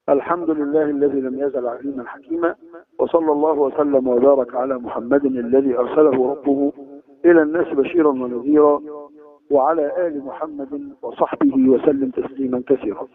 الحمد لله الذي لم يزل عليما حكيما وصلى الله وسلم وبارك على محمد الذي أرسله ربه إلى الناس بشيرا ونذيرا وعلى آل محمد وصحبه وسلم تسليما كثيرا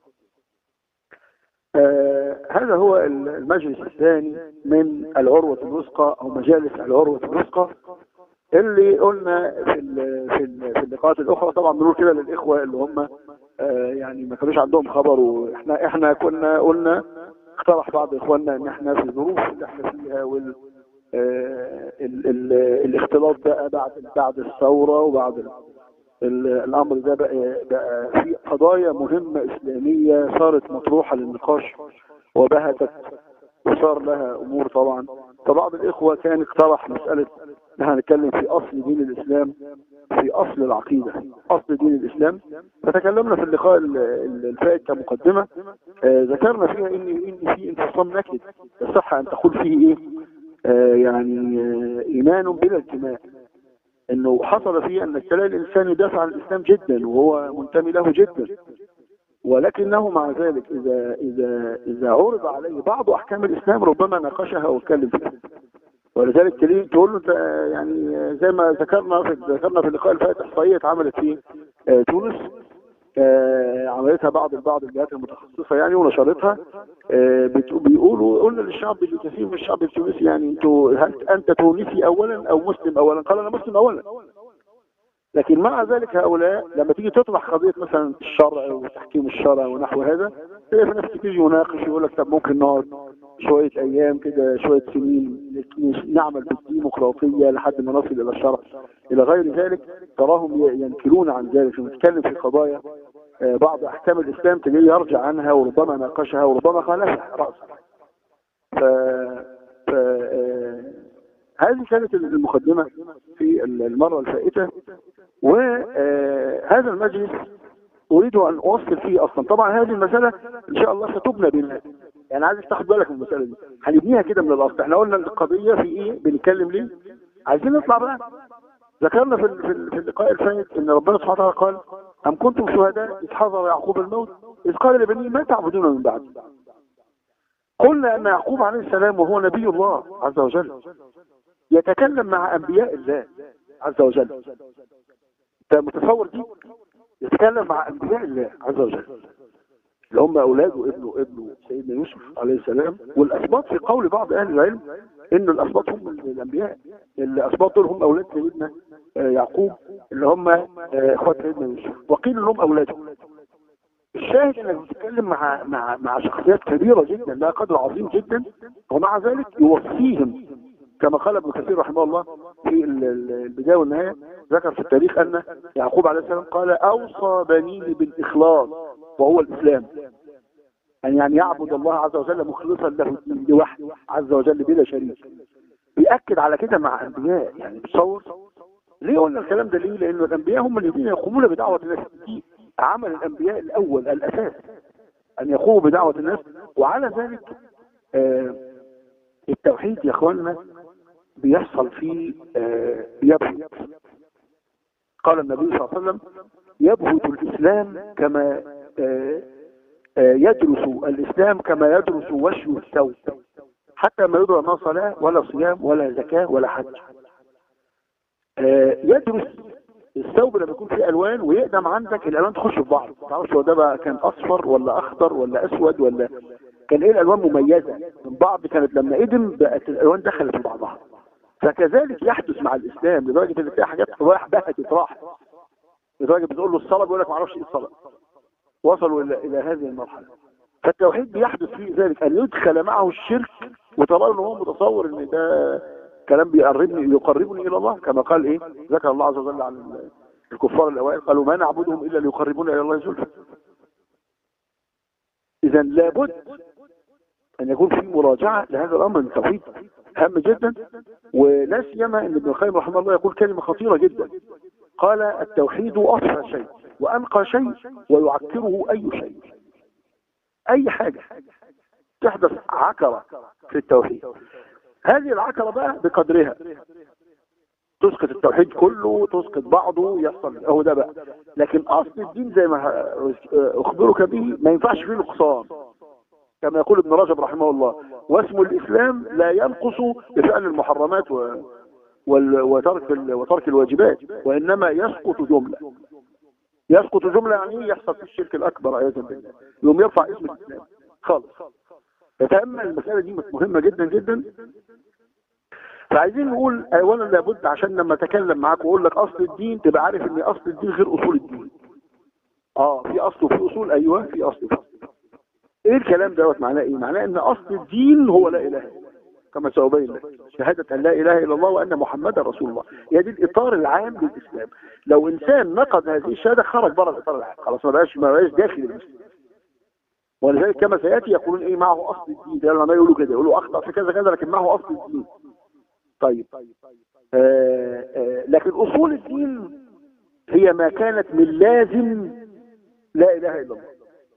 آه هذا هو المجلس الثاني من العروة الوثقى أو مجالس العروة الوثقى اللي قلنا في في في اللقاءات الأخرى طبعا بنقول كده للإخوة اللي هم آه يعني ما كانوش عندهم خبر واحنا احنا كنا قلنا اقترح بعض اخواننا ان احنا في الظروف اللي احنا فيها وال آه ال ال الاختلاط بقى بعد بعد الثوره وبعد الامر ده بقى بقى في قضايا مهمه اسلاميه صارت مطروحه للنقاش وبهتت وصار لها امور طبعا فبعض الاخوه كان اقترح مساله ان احنا نتكلم في اصل دين الاسلام في اصل العقيده اصل دين الاسلام فتكلمنا في اللقاء الفائت كمقدمه آه ذكرنا فيها ان ان في انفصام نكد يصح ان تقول فيه ايه آه يعني آه ايمان بلا انتماء انه حصل فيه ان تلاقي الانسان يدافع عن الاسلام جدا وهو منتمي له جدا ولكنه مع ذلك اذا اذا اذا عرض عليه بعض احكام الاسلام ربما ناقشها واتكلم فيها ولذلك تلاقيه تقول له انت يعني زي ما ذكرنا في ذكرنا في اللقاء الفائت احصائيه اتعملت في آه تونس آه عملتها بعض بعض الجهات المتخصصه يعني ونشرتها آه بيقولوا قلنا للشعب الكثير من الشعب التونسي يعني انتوا هل انت تونسي اولا او مسلم اولا؟ قال انا مسلم اولا لكن مع ذلك هؤلاء لما تيجي تطرح قضيه مثلا الشرع وتحكيم الشرع ونحو هذا تلاقي في ناس تيجي يناقش يقول لك طب ممكن نقعد شويه ايام كده شويه سنين نعمل بالديمقراطيه لحد ما نصل الى الشرع الى غير ذلك تراهم ينكرون عن ذلك ونتكلم في قضايا بعض احكام الاسلام تلاقيه يرجع عنها وربما ناقشها وربما خالفها راسا ف... ف... هذه كانت المقدمة في المرة الفائتة وهذا المجلس أريد أن أوصل فيه أصلا طبعا هذه المسألة إن شاء الله ستبنى بناء يعني عايزك تاخد بالك من المسألة دي هنبنيها كده من الأصل احنا قلنا القضية في إيه بنتكلم ليه عايزين نطلع بقى ذكرنا في في اللقاء الفائت ان ربنا سبحانه وتعالى قال ام كنتم شهداء اذ حضر يعقوب الموت اذ قال لبنيه ما تعبدون من بعدي قلنا ان يعقوب عليه السلام وهو نبي الله عز وجل يتكلم مع انبياء الله عز وجل انت متصور دي يتكلم مع انبياء الله عز وجل اللي هم اولاده ابنه ابنه سيدنا يوسف عليه السلام والاسباط في قول بعض اهل العلم ان الاسباط هم الانبياء الاسباط دول هم اولاد سيدنا يعقوب اللي هم اخوات سيدنا يوسف وقيل انهم اولاده الشاهد انك بتتكلم مع مع مع شخصيات كبيره جدا لها قدر عظيم جدا ومع ذلك يوصيهم كما قال ابن كثير رحمه الله في البدايه والنهايه ذكر في التاريخ ان يعقوب عليه السلام قال اوصى بنيه بالاخلاص وهو الاسلام ان يعني يعبد الله عز وجل مخلصا له لوحده عز وجل بلا شريك بيأكد على كده مع انبياء يعني تصور ليه قلنا الكلام ده ليه؟ لان الانبياء هم الذين يقومون بدعوه الناس دي عمل الانبياء الاول الاساس ان يقوموا بدعوه الناس وعلى ذلك آه التوحيد يا اخواننا بيحصل فيه آه يبهت قال النبي صلى الله عليه وسلم يبهت الاسلام كما آه يدرس الاسلام كما يدرس وشي الثوب حتى ما يدرى ما صلاه ولا صيام ولا زكاه ولا حج يدرس الثوب لما يكون فيه الوان ويقدم عندك الالوان تخش في بعض ما تعرفش هو ده بقى كان اصفر ولا اخضر ولا اسود ولا كان ايه الالوان مميزه من بعض كانت لما قدم بقت الالوان دخلت في بعضها فكذلك يحدث مع الاسلام لدرجه ان تلاقي حاجات رايح بهت راح لدرجه بتقول له الصلاه بيقول لك ما اعرفش ايه الصلاه وصلوا الى الى هذه المرحله فالتوحيد بيحدث فيه ذلك ان يدخل معه الشرك وترى ان هو متصور ان ده كلام بيقربني يقربني الى الله كما قال ايه ذكر الله عز وجل عن الكفار الاوائل قالوا ما نعبدهم الا ليقربونا الى الله زلفى اذا لابد ان يكون في مراجعه لهذا الامر التوحيد هام جدا ولا سيما ان ابن القيم رحمه الله يقول كلمه خطيره جدا قال التوحيد اصفى شيء وانقى شيء ويعكره اي شيء اي حاجه تحدث عكره في التوحيد هذه العكره بقى بقدرها تسقط التوحيد كله تسقط بعضه يحصل هو ده بقى لكن اصل الدين زي ما اخبرك به ما ينفعش فيه نقصان كما يقول ابن رجب رحمه الله واسم الإسلام لا ينقص بفعل المحرمات و وال- وترك ال- وترك الواجبات وإنما يسقط جملة يسقط جملة يعني إيه؟ يحصل في الشرك الأكبر عياذا بالله يوم يرفع اسم الإسلام خالص فتأمل المسألة دي مهمة جدا جدا فعايزين نقول اولا لابد عشان لما اتكلم معاك واقول لك اصل الدين تبقى عارف ان اصل الدين غير اصول الدين اه في اصل وفي اصول ايوه في اصل وفي أصل. ايه الكلام دوت معناه ايه معناه ان اصل الدين هو لا اله الا الله كما سأبين لك شهادة أن لا إله إلا الله وأن محمدا رسول الله هي دي الإطار العام للإسلام لو إنسان نقض هذه الشهادة خرج بره الإطار العام خلاص ما بقاش ما بقاش داخل الإسلام ولذلك كما سيأتي يقولون إيه معه أصل الدين ده لما يقولوا كده يقولوا أخطأ في كذا كذا لكن معه أصل الدين طيب آه آه لكن أصول الدين هي ما كانت من لازم لا إله إلا الله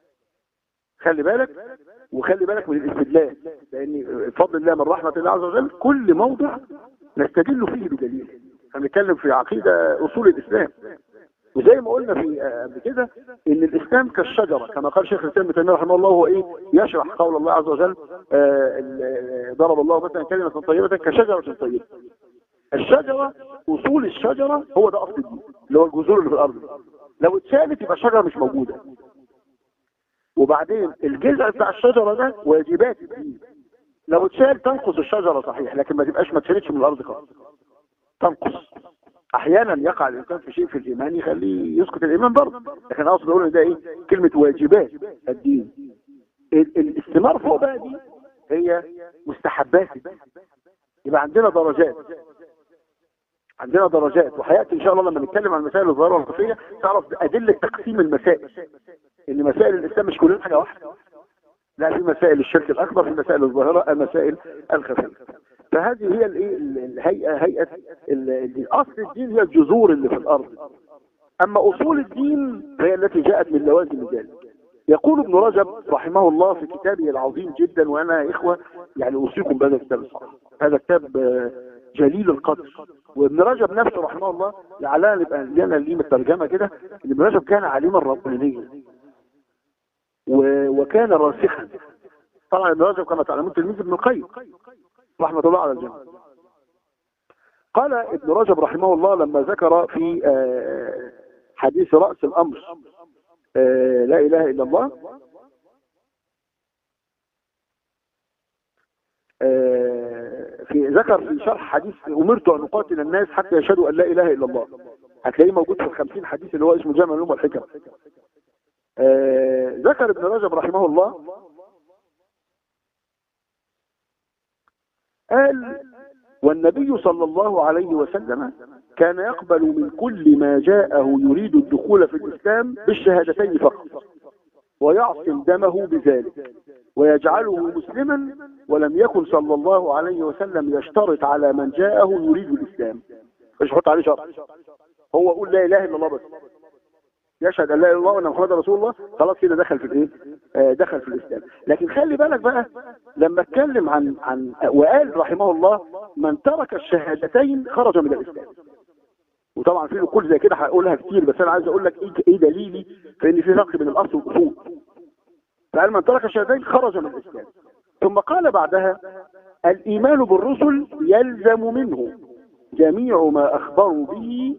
خلي بالك وخلي بالك من الاستدلال لأن بفضل الله من رحمة الله عز وجل كل موضع نستدل فيه بدليل هنتكلم في عقيدة أصول الإسلام وزي ما قلنا في آه، قبل كده ان الاسلام كالشجره كما قال شيخ الاسلام ابن تيميه رحمه الله هو ايه يشرح قول الله عز وجل آه، ال- آه، ضرب الله مثلا كلمه طيبه كشجره طيبه الشجره اصول الشجره هو ده اصل الدين اللي هو الجذور اللي في الارض لو اتشالت يبقى الشجره مش موجوده وبعدين الجذع بتاع الشجره ده واجبات الدين لو اتشال تنقص الشجره صحيح لكن ما تبقاش ما اتشالتش من الارض خالص تنقص احيانا يقع الانسان في شيء في الايمان يخليه يسقط الايمان برضه لكن اقصد اقول ان ده ايه كلمه واجبات الدين ال- الاستمار فوق بقى دي هي مستحبات الدين. يبقى عندنا درجات عندنا درجات وحياتي ان شاء الله لما نتكلم عن المسائل الظاهره والخفيه تعرف ادله تقسيم المسائل ان مسائل الاسلام مش كلها حاجه واحده لا في مسائل الشرك الاكبر في مسائل الظاهره مسائل الخفيه فهذه هي الايه ال- الهيئه هيئه ال- ال- اصل الدين هي الجذور اللي في الارض اما اصول الدين فهي التي جاءت من لوازم ذلك يقول ابن رجب رحمه الله في كتابه العظيم جدا وانا يا اخوه يعني اوصيكم بهذا الكتاب الصراحه هذا كتاب آه، جليل القدر وابن رجب نفسه رحمه الله لعلنا نبقى لنا ليه الترجمه كده ان ابن رجب كان عالما ربانيا و- وكان راسخا طبعا ابن رجب كما تعلمون تلميذ ابن القيم رحمه الله على الجميع قال ابن رجب رحمه الله لما ذكر في آه، حديث رأس الأمر آه، لا إله إلا الله آه، في ذكر في شرح حديث أمرت أن أقاتل الناس حتى يشهدوا أن لا إله إلا الله هتلاقيه موجود في الخمسين حديث اللي هو اسمه جامع العلوم والحكم آه، ذكر ابن رجب رحمه الله قال والنبي صلى الله عليه وسلم كان يقبل من كل ما جاءه يريد الدخول في الإسلام بالشهادتين فقط ويعصم دمه بذلك ويجعله مسلما ولم يكن صلى الله عليه وسلم يشترط على من جاءه يريد الإسلام مش يحط عليه شرط هو يقول لا إله إلا الله بس يشهد ان لا اله الا الله وان محمد رسول الله خلاص كده دخل في الايه آه، دخل في الاسلام لكن خلي بالك بقى لما اتكلم عن عن وقال رحمه الله من ترك الشهادتين خرج من الاسلام وطبعا في نقول زي كده هقولها كتير بس انا عايز اقول لك ايه ايه دليلي في ان في فرق بين الاصل والاصول فقال من ترك الشهادتين خرج من الاسلام ثم قال بعدها الايمان بالرسل يلزم منه جميع ما اخبروا به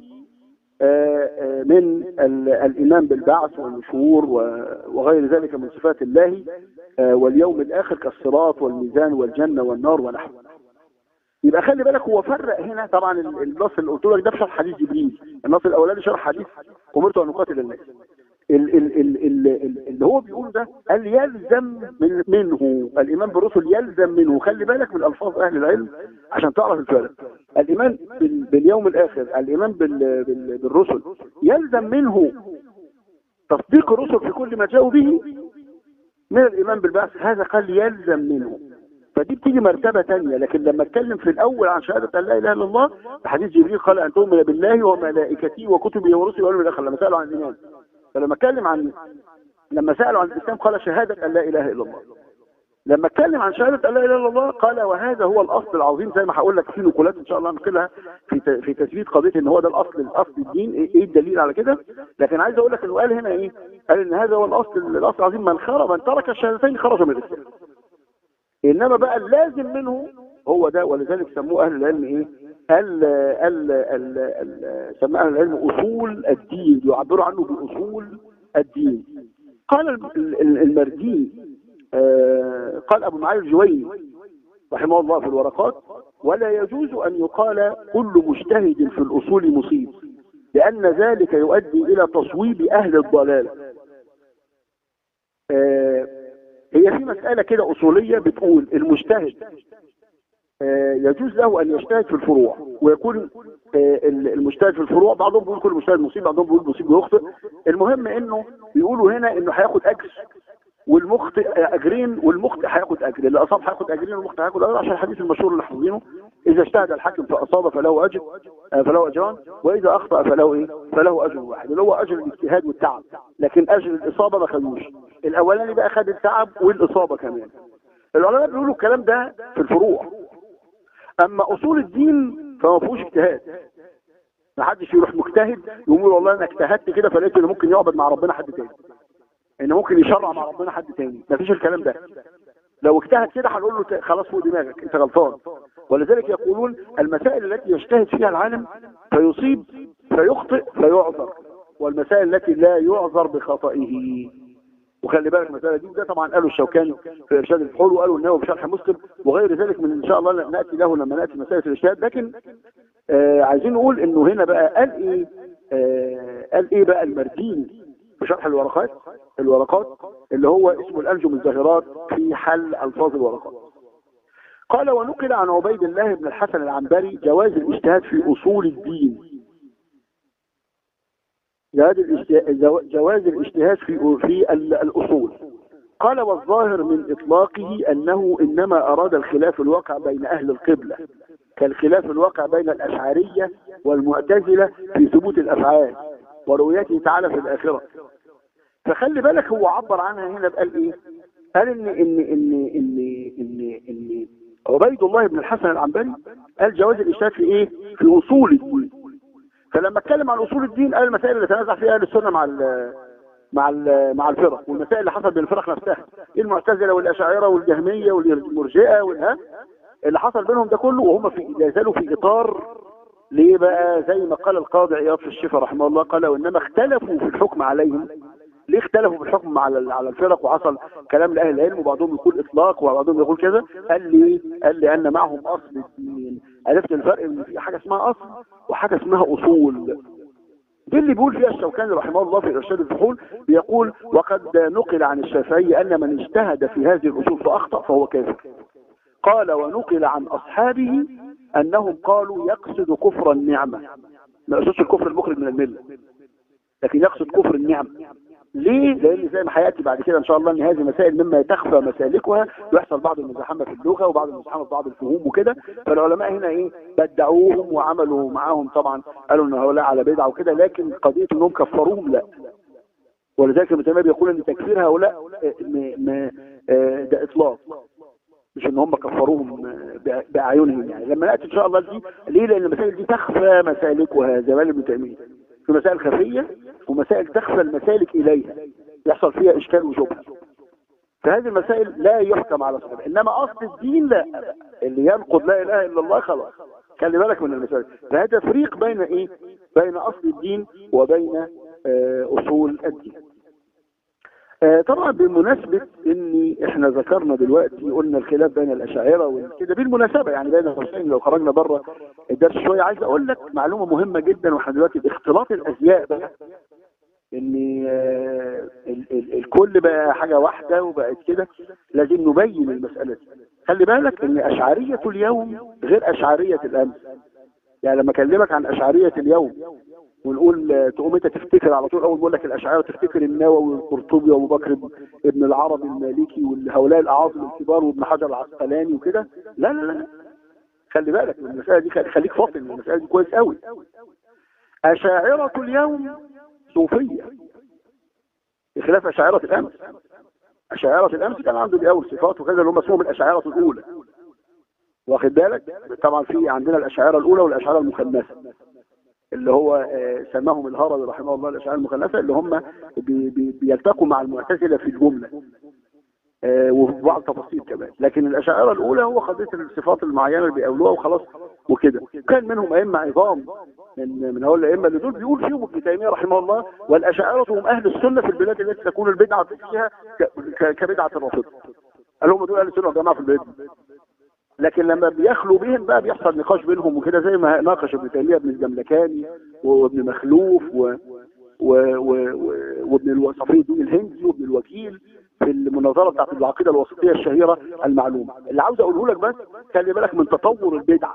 آه، آه، من ال- الإيمان بالبعث والنشور و- وغير ذلك من صفات الله آه، واليوم الآخر كالصراط والميزان والجنة والنار ونحو يبقى خلي بالك هو فرق هنا طبعا ال- النص اللي قلت لك ده في شرح حديث جبريل النص الاولاني شرح حديث امرت ان اقاتل الناس ال- ال- ال- ال- ال- اللي هو بيقول ده قال يلزم من منه الايمان بالرسل يلزم منه خلي بالك من الفاظ اهل العلم عشان تعرف الفرق الايمان بال- باليوم الاخر الايمان بال- بال- بالرسل يلزم منه تصديق الرسل في كل ما جاءوا به من الايمان بالبعث هذا قال يلزم منه فدي بتيجي مرتبة تانية لكن لما اتكلم في الاول عن شهادة ان لا اله الا الله في حديث جبريل قال ان تؤمن بالله وملائكته وكتبه ورسله واليوم الاخر لما سألوا عن الايمان فلما اتكلم عن لما سألوا عن الاسلام قال شهادة ان لا اله الا الله لما اتكلم عن شهادة ان لا اله الا الله قال وهذا هو الاصل العظيم زي ما هقول لك في نقولات ان شاء الله نقلها في ت- في تثبيت قضيه ان هو ده الاصل الاصل الدين ايه إيه الدليل على كده لكن عايز اقول لك انه قال هنا ايه قال ان هذا هو الاصل الاصل العظيم من خرج من ترك الشهادتين خرج من الاسلام انما بقى اللازم منه هو ده ولذلك سموه اهل العلم ايه ال ال ال ال سمى اهل العلم اصول الدين يعبروا عنه باصول الدين قال ال- ال- المردي آه، قال ابو معالي الجويني رحمه الله في الورقات ولا يجوز ان يقال كل مجتهد في الاصول مصيب لان ذلك يؤدي الى تصويب اهل الضلاله آه، هي في مسألة كده أصولية بتقول المجتهد آه، يجوز له أن يجتهد في الفروع ويكون آه، المجتهد في الفروع بعضهم بيقول كل مجتهد مصيب بعضهم بيقول مصيب ويخطئ المهم انه بيقولوا هنا انه هياخد اجر والمخطئ اجرين والمخطئ هياخد اجر اللي اصاب هياخد اجرين والمخطئ هياخد اجر عشان الحديث المشهور اللي حافظينه اذا اجتهد الحاكم فاصاب فله اجر آه، فله اجران واذا اخطا فله ايه فله اجر واحد اللي هو اجر الاجتهاد والتعب لكن اجر الاصابه ما خدوش الاولاني بقى خد التعب والاصابه كمان العلماء بيقولوا الكلام ده في الفروع اما اصول الدين فما فيهوش اجتهاد ما حدش يروح مجتهد يقول والله انا اجتهدت كده فلقيت ان ممكن يعبد مع ربنا حد تاني ان ممكن يشرع مع ربنا حد تاني ما فيش الكلام ده لو اجتهد كده هنقول له ت- خلاص فوق دماغك انت غلطان ولذلك يقولون المسائل التي يجتهد فيها العالم فيصيب فيخطئ فيعذر والمسائل التي لا يعذر بخطئه وخلي بالك المسألة دي وده طبعا قالوا الشوكاني في إرشاد الفحول وقالوا النووي في شرح مسلم وغير ذلك من إن شاء الله نأتي له لما نأتي مسألة الإرشاد لكن آه عايزين نقول إنه هنا بقى قال إيه آه قال إيه بقى المردين في شرح الورقات الورقات اللي هو اسمه الأنجم الزاهرات في حل ألفاظ الورقات قال ونقل عن عبيد الله بن الحسن العنبري جواز الاجتهاد في أصول الدين جواز الاجت- جواز الاجتهاد في في ال- الأصول قال والظاهر من إطلاقه أنه إنما أراد الخلاف الواقع بين أهل القبلة كالخلاف الواقع بين الأشعرية والمعتزلة في ثبوت الأفعال ورؤيته تعالى في الآخرة فخلي بالك هو عبر عنها هنا بقال إيه قال إن إن إن إن إن إن عبيد الله بن الحسن العنبري قال جواز الاجتهاد في إيه في أصول الدين فلما اتكلم عن اصول الدين قال المسائل اللي تنازع فيها اهل السنه مع ال مع ال مع الفرق والمسائل اللي حصل بين الفرق نفسها المعتزله والاشاعره والجهميه والمرجئه والها اللي حصل بينهم ده كله وهم في لا زالوا في اطار ليه بقى زي ما قال القاضي عياض في الشفا رحمه الله قال وانما اختلفوا في الحكم عليهم ليه اختلفوا في الحكم على على الفرق وحصل كلام لاهل العلم وبعضهم يقول اطلاق وبعضهم يقول كذا قال لي قال لي ان معهم اصل الدين عرفت الفرق ان في حاجه اسمها اصل وحاجه اسمها اصول دي اللي بيقول فيها الشوكاني رحمه الله في ارشاد الفحول بيقول وقد نقل عن الشافعي ان من اجتهد في هذه الاصول فاخطا فهو كافر قال ونقل عن اصحابه انهم قالوا يقصد كفر النعمه ما يقصدش الكفر المخرج من المله لكن يقصد كفر النعمه ليه؟ لان زي ما هياتي بعد كده ان شاء الله ان هذه مسائل مما تخفى مسالكها ويحصل بعض المزاحمه في اللغه وبعض المزاحمه في بعض الفهوم وكده فالعلماء هنا ايه بدعوهم وعملوا معاهم طبعا قالوا ان هؤلاء على بدعه وكده لكن قضيه انهم كفروهم لا ولذلك ابن تيميه بيقول ان تكفير هؤلاء م- م- آه، ده اطلاق مش ان هم كفروهم آه، باعينهم يعني لما ناتي ان شاء الله دي ليه لان المسائل دي تخفى مسالكها زي ما قال ابن تيميه في مسائل خفيه ومسائل تخفى المسالك اليها يحصل فيها اشكال وشبهه فهذه المسائل لا يحكم على صاحبها انما اصل الدين لا اللي ينقض لا اله الا الله خلاص خلي بالك من المسائل فهذا تفريق بين ايه بين اصل الدين وبين آه، اصول الدين آه، طبعا بمناسبة ان احنا ذكرنا دلوقتي قلنا الخلاف بين الاشاعرة وكده بالمناسبة يعني بين الحسين لو خرجنا بره الدرس شوية عايز اقول لك معلومة مهمة جدا واحنا دلوقتي باختلاط الازياء بقى ان آه، ال- ال- الكل بقى حاجة واحدة وبقت كده لازم نبين المسألة دي خلي بالك ان اشعرية اليوم غير اشعرية الامس يعني لما اكلمك عن اشعرية اليوم ونقول آه، تقوم انت تفتكر على طول اول ما اقول لك الاشاعره تفتكر النووي والقرطبي وابو بكر ابن العربي المالكي وهؤلاء الاعاظم الكبار وابن حجر العسقلاني وكده لا لا لا خلي بالك من المساله دي خلي- خليك فاطن من المساله دي كويس قوي اشاعره اليوم صوفيه بخلاف اشاعره الامس اشاعره الامس كان عنده الاول صفات وكذا اللي هم اسمهم الاشاعره الاولى واخد بالك طبعا في عندنا الاشاعره الاولى والاشاعره المخنثه اللي هو آه، سماهم الهروي رحمه الله الاشاعره المخنثه اللي هم بي- بي- بيلتقوا مع المعتزله في الجمله آه، وفي بعض التفاصيل كمان لكن الاشاعره الاولى هو قضيه الصفات المعينه اللي بيقولوها وخلاص وكده كان منهم ائمه عظام من من هؤلاء الائمه اللي دول بيقول فيهم ابن تيميه رحمه الله والاشاعره هم اهل السنه في البلاد التي تكون البدعه فيها ك- ك- كبدعه الرافضه قال هم دول اهل السنه والجماعه في البلاد دي. لكن لما بيخلوا بهم بقى بيحصل نقاش بينهم وكده زي ما ناقش ابن تيميه ابن الجملكاني وابن مخلوف و و و و وابن الو- صفي الدين الهندي وابن الوكيل في المناظره بتاعت العقيده الوسطيه الشهيره المعلومه اللي عاوز اقوله لك بس خلي بالك من تطور البدعه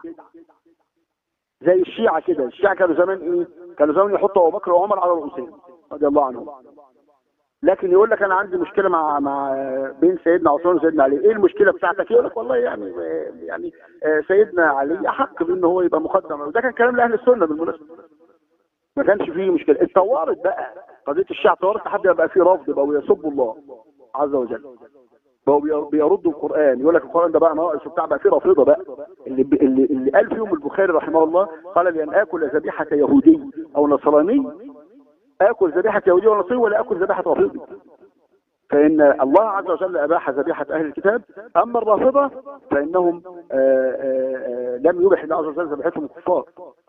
زي الشيعه كده الشيعه كانوا زمان ايه كانوا زمان يحطوا ابو بكر وعمر على رؤوسهم رضي الله عنهم لكن يقول لك انا عندي مشكله مع مع بين سيدنا عثمان وسيدنا علي ايه المشكله بتاعتك يقول لك والله يعني يعني آه، سيدنا علي احق بان هو يبقى مقدم وده كان كلام لاهل السنه بالمناسبه ما كانش فيه مشكله اتطورت بقى قضيه الشيعة اتطورت لحد ما بقى فيه رفض بقوا يسبوا الله عز وجل بقوا بي- بيردوا القران يقول لك القران ده بقى ناقص وبتاع بقى فيه رافضه بقى اللي اللي اللي قال فيهم البخاري رحمه الله قال لان اكل ذبيحه يهودي او نصراني اكل ذبيحه يهودي ونصراني ولا اكل ذبيحه رافضي فإن الله عز وجل أباح ذبيحة أهل الكتاب أما الرافضة فإنهم آآ آآ لم يبح الله عز وجل ذبيحتهم الكفار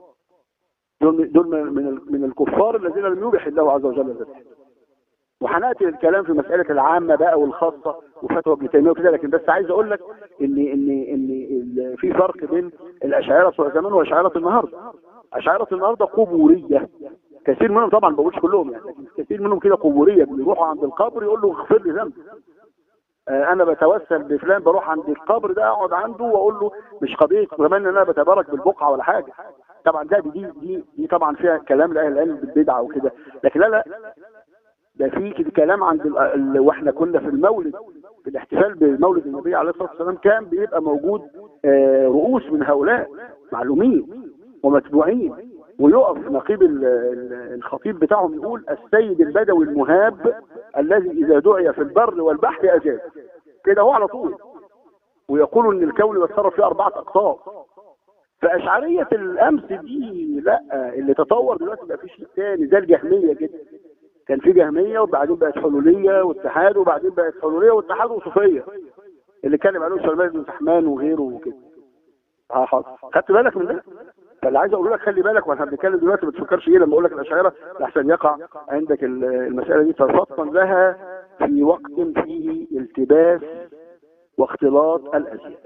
دول دول من من ال- من الكفار الذين لم يبح الله عز وجل ذبيحتهم وهناتي الكلام في مسألة العامة بقى والخاصة وفتوى ابن تيمية وكده لكن بس عايز أقول لك إن إن إن ال- في فرق بين الأشاعرة بتوع زمان وأشاعرة النهاردة أشاعرة النهاردة قبورية كثير منهم طبعا ما بقولش كلهم يعني لكن كثير منهم كده قبوريه بيروحوا عند القبر يقول له اغفر لي ذنبي آه، انا بتوسل بفلان بروح عند القبر ده اقعد عنده واقول له مش قضيه كمان ان انا بتبارك بالبقعه ولا حاجه طبعا ده دي دي دي طبعا فيها كلام لاهل العلم بالبدعه وكده لكن لا لا ده في كده كلام عند ال- ال- واحنا كنا في المولد في الاحتفال بمولد النبي عليه الصلاه والسلام كان بيبقى موجود آه، رؤوس من هؤلاء معلومين ومتبوعين ويقف نقيب ال- ال- الخطيب بتاعهم يقول السيد البدوي المهاب الذي اذا دعي في البر والبحر اجاب كده هو على طول ويقول ان الكون بيتصرف فيه اربعه اقطاب فاشعريه الامس دي لا اللي تطور دلوقتي بقى في شيء تاني زي الجهميه كده كان في جهميه وبعدين بقت حلوليه واتحاد وبعدين بقت حلوليه واتحاد وصوفيه اللي اتكلم عليه سليمان بن سحمان وغيره وكده اه حاضر خدت بالك من ده فاللي عايز اقول لك خلي بالك واحنا بنتكلم دلوقتي ما تفكرش ايه لما اقول لك الاشاعره لحسن يقع عندك ال- المساله دي تفطن لها في وقت فيه التباس واختلاط الازياء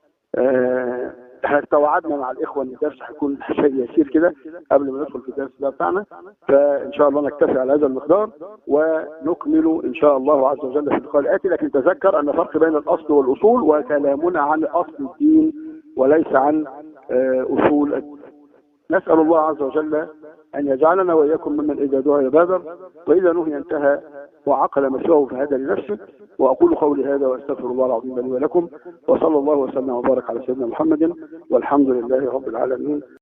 آه، احنا توعدنا مع الاخوه ان الدرس هيكون شيء يسير كده قبل ما ندخل في الدرس ده بتاعنا فان شاء الله نكتفي على هذا المقدار ونكمل ان شاء الله عز وجل في اللقاء الاتي لكن تذكر ان فرق بين الاصل والاصول وكلامنا عن اصل الدين وليس عن آه، اصول الدين نسال الله عز وجل ان يجعلنا واياكم ممن اذا دعي بادر واذا نهي انتهى وعقل مسواه فهدى لنفسه واقول قولي هذا واستغفر الله العظيم لي ولكم وصلى الله وسلم وبارك على سيدنا محمد والحمد لله رب العالمين